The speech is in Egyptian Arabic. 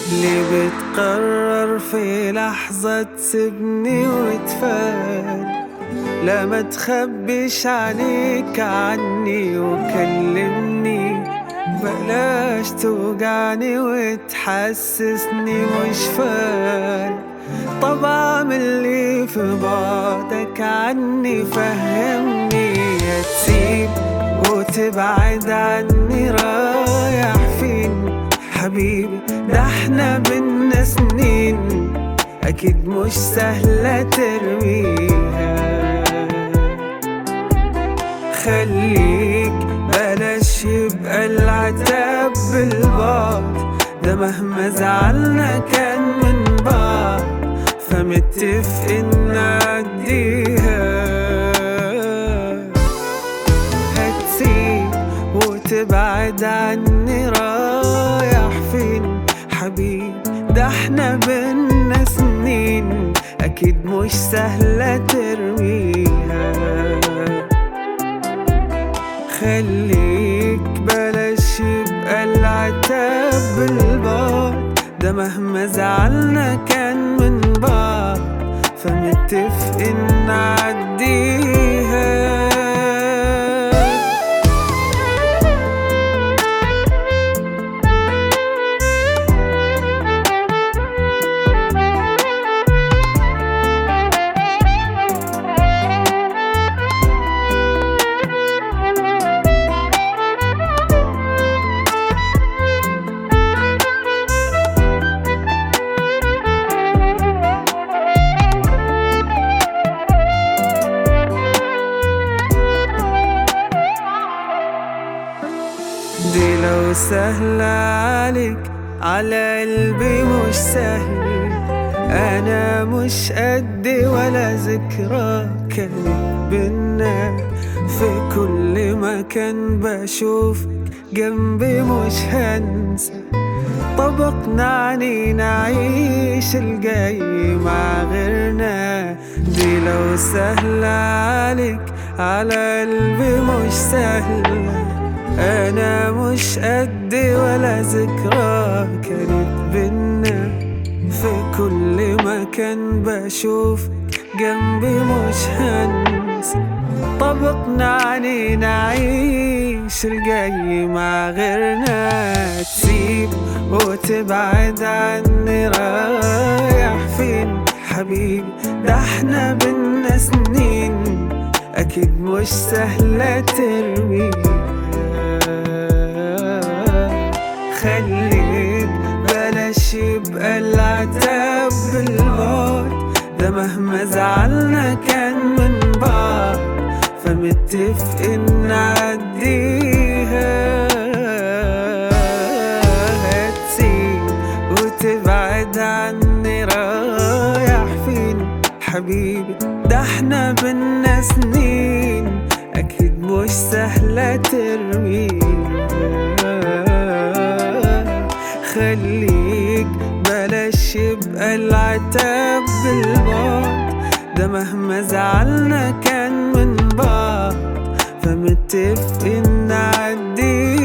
ليه بتقرر في لحظة تسيبني وتفارق لا ما تخبيش عليك عني وكلمني بلاش توجعني وتحسسني مش فارق طب اعمل لي في بعدك عني فهمني يا تسيب وتبعد عني رايح فين حبيبي ده احنا بينا سنين اكيد مش سهلة ترميها خليك بلاش يبقى العتاب بالبعد ده مهما زعلنا كان من بعض فمتفقين نعديها هتسيب وتبعد عني رايح فين حبيب ده احنا بينا سنين اكيد مش سهلة ترميها خليك بلاش يبقى العتاب بالبعد ده مهما زعلنا كان من بعض فمتفقين نعديها دي لو سهلة عليك على قلبي مش سهل أنا مش قد ولا ذكرى كانت بينا في كل مكان بشوفك جنبي مش هنسى طب اقنعني نعيش الجاي مع غيرنا دي لو سهلة عليك على قلبي مش سهلة أنا مش قد ولا ذكرى كانت بينا في كل مكان بشوفك جنبي مش هنسى طب اقنعني نعيش الجاي مع غيرنا تسيب وتبعد عني رايح فين حبيبي ده احنا بينا سنين اكيد مش سهلة ترميها خليك بلاش يبقى العتاب بالبعد ده مهما زعلنا كان من بعض فمتفقين نعديها هتسيب وتبعد عني رايح فين حبيبي ده احنا بينا سنين اكيد مش سهلة ترميها خليك بلاش يبقى العتاب بالبعد ده مهما زعلنا كان من بعض فمتفقين نعديها